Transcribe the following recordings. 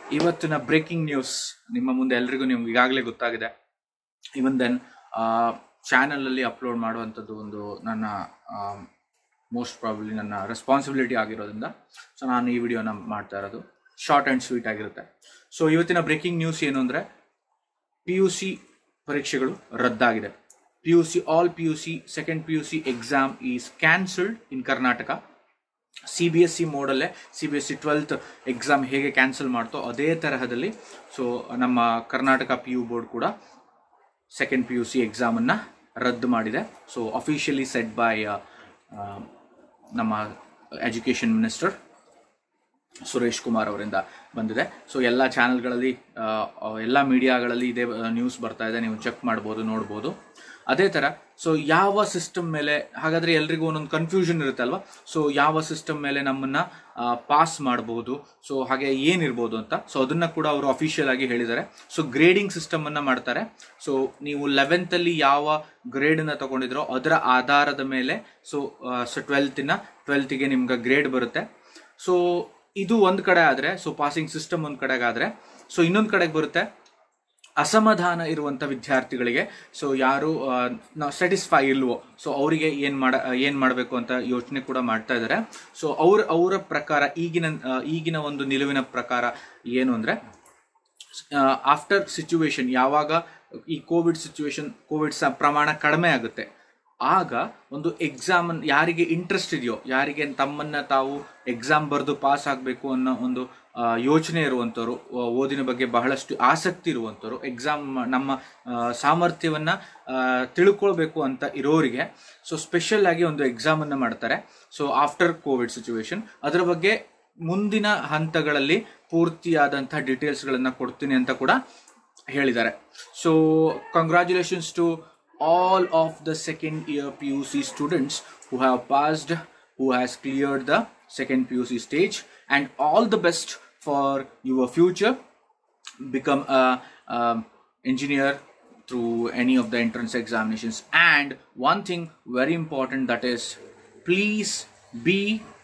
ಇವತ್ತಿನ breaking news ನಿಮ್ಮ ಮುಂದೆ ಎಲ್ರಿಗೂ ನಿಮ್ಗೆ ಈಗಾಗಲೇ ಗೊತ್ತಾಗಿದೆ ಇವನ್ ದೆನ್ ಚಾನಲಲ್ಲಿ ಅಪ್ಲೋಡ್ ಮಾಡುವಂಥದ್ದು ಒಂದು ನನ್ನ ಮೋಸ್ಟ್ ಪ್ರಾಬಬ್ಲಿ ನನ್ನ ರೆಸ್ಪಾನ್ಸಿಬಿಲಿಟಿ ಆಗಿರೋದ್ರಿಂದ ಸೊ ನಾನು ಈ ವಿಡಿಯೋನ ಮಾಡ್ತಾ ಇರೋದು ಶಾರ್ಟ್ ಆ್ಯಂಡ್ ಸ್ವೀಟ್ ಆಗಿರುತ್ತೆ ಸೊ ಇವತ್ತಿನ ಬ್ರೇಕಿಂಗ್ ನ್ಯೂಸ್ ಏನು ಅಂದರೆ ಪಿ ಯು ಸಿ ಪರೀಕ್ಷೆಗಳು ರದ್ದಾಗಿದೆ P U C all P U C second P U C exam is cancelled in Karnataka C B S C ಮೋಡಲ್ಲೇ C B S C twelfth exam ಹೇಗೆ cancel ಮಾಡ್ತೋ ಅದೇ ತರಹದಲ್ಲಿ so ನಮ್ಮ ಕರ್ನಾಟಕ ಪಿ ಯು ಬೋರ್ಡ್ ಕೂಡ second P U C ಎಕ್ಸಾಮನ್ನು ರದ್ದು ಮಾಡಿದೆ ಸೊ ಅಫಿಷಿಯಲಿ ಸೆಟ್ ಬೈ ನಮ್ಮ ಎಜುಕೇಷನ್ ಮಿನಿಸ್ಟರ್ ಸುರೇಶ್ ಕುಮಾರ್ ಅವರಿಂದ ಬಂದಿದೆ ಸೊ ಎಲ್ಲ ಚಾನೆಲ್ಗಳಲ್ಲಿ ಎಲ್ಲ ಮೀಡಿಯಾಗಳಲ್ಲಿ ಇದೇ ನ್ಯೂಸ್ ಬರ್ತಾ ಇದೆ ನೀವು ಚೆಕ್ ಮಾಡ್ಬೋದು ನೋಡ್ಬೋದು ಅದೇ ಥರ ಸೊ ಯಾವ ಸಿಸ್ಟಮ್ ಮೇಲೆ ಹಾಗಾದರೆ ಎಲ್ರಿಗೂ ಒಂದೊಂದು ಕನ್ಫ್ಯೂಷನ್ ಇರುತ್ತೆ ಅಲ್ವಾ ಸೊ ಯಾವ ಸಿಸ್ಟಮ್ ಮೇಲೆ ನಮ್ಮನ್ನು ಪಾಸ್ ಮಾಡಬಹುದು ಸೊ ಹಾಗೆ ಏನಿರ್ಬೋದು ಅಂತ ಸೊ ಅದನ್ನು ಕೂಡ ಅವರು ಅಫಿಷಿಯಲ್ ಆಗಿ ಹೇಳಿದ್ದಾರೆ ಸೊ ಗ್ರೇಡಿಂಗ್ ಸಿಸ್ಟಮನ್ನು ಮಾಡ್ತಾರೆ ಸೊ ನೀವು ಲೆವೆಂತಲ್ಲಿ ಯಾವ ಗ್ರೇಡನ್ನು ತಗೊಂಡಿದ್ರೋ ಅದರ ಆಧಾರದ ಮೇಲೆ ಸೊ ಸೊ ಟ್ವೆಲ್ತಿನ ಟ್ವೆಲ್ತಿಗೆ ನಿಮ್ಗೆ ಗ್ರೇಡ್ ಬರುತ್ತೆ ಸೊ ಇದು ಒಂದು ಕಡೆ ಆದರೆ ಸೊ ಪಾಸಿಂಗ್ ಸಿಸ್ಟಮ್ ಒಂದು ಕಡೆಗೆ ಆದರೆ ಸೊ ಇನ್ನೊಂದು ಕಡೆಗೆ ಬರುತ್ತೆ ಅಸಮಾಧಾನ ಇರುವಂಥ ವಿದ್ಯಾರ್ಥಿಗಳಿಗೆ ಸೊ ಯಾರು ಸ್ಯಾಟಿಸ್ಫೈ ಇಲ್ವೋ ಸೊ ಅವರಿಗೆ ಏನು ಮಾಡ ಏನು ಮಾಡಬೇಕು ಅಂತ ಯೋಚನೆ ಕೂಡ ಮಾಡ್ತಾ ಇದ್ದಾರೆ ಸೊ ಅವ್ರ ಅವರ ಪ್ರಕಾರ ಈಗಿನ ಈಗಿನ ಒಂದು ನಿಲುವಿನ ಪ್ರಕಾರ ಏನು ಅಂದರೆ ಆಫ್ಟರ್ ಸಿಚುವೇಶನ್ ಯಾವಾಗ ಈ ಕೋವಿಡ್ ಸಿಚುವೇಶನ್ ಕೋವಿಡ್ ಸ ಪ್ರಮಾಣ ಕಡಿಮೆ ಆಗುತ್ತೆ ಆಗ ಒಂದು ಎಕ್ಸಾಮ್ ಯಾರಿಗೆ ಇಂಟ್ರೆಸ್ಟ್ ಇದೆಯೋ ಯಾರಿಗೆ ತಮ್ಮನ್ನ ತಾವು ಎಕ್ಸಾಮ್ ಬರೆದು ಪಾಸ್ ಆಗಬೇಕು ಅನ್ನೋ ಒಂದು ಯೋಚನೆ ಇರುವಂಥವ್ರು ಓದಿನ ಬಗ್ಗೆ ಬಹಳಷ್ಟು ಆಸಕ್ತಿ ಇರುವಂಥವ್ರು ಎಕ್ಸಾಮ್ ನಮ್ಮ ಸಾಮರ್ಥ್ಯವನ್ನು ತಿಳ್ಕೊಳ್ಬೇಕು ಅಂತ ಇರೋರಿಗೆ ಸೊ ಸ್ಪೆಷಲ್ ಆಗಿ ಒಂದು ಎಕ್ಸಾಮನ್ನು ಮಾಡ್ತಾರೆ ಸೊ ಆಫ್ಟರ್ ಕೋವಿಡ್ ಸಿಚುವೇಶನ್ ಅದರ ಬಗ್ಗೆ ಮುಂದಿನ ಹಂತಗಳಲ್ಲಿ ಪೂರ್ತಿಯಾದಂಥ ಡೀಟೇಲ್ಸ್ಗಳನ್ನು ಕೊಡ್ತೀನಿ ಅಂತ ಕೂಡ ಹೇಳಿದ್ದಾರೆ so congratulations to all of the second year PUC students who have passed, who has cleared the second PUC stage, and all the best for your future. Become a um, engineer through any of the entrance examinations. And one thing very important that is, please be,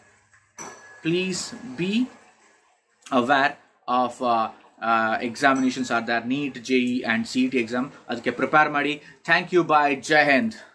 please be aware of. Uh, examinations are there NEET J E and C E T exam ಅದಕ್ಕೆ prepare ಮಾಡಿ thank you bye Jai Hind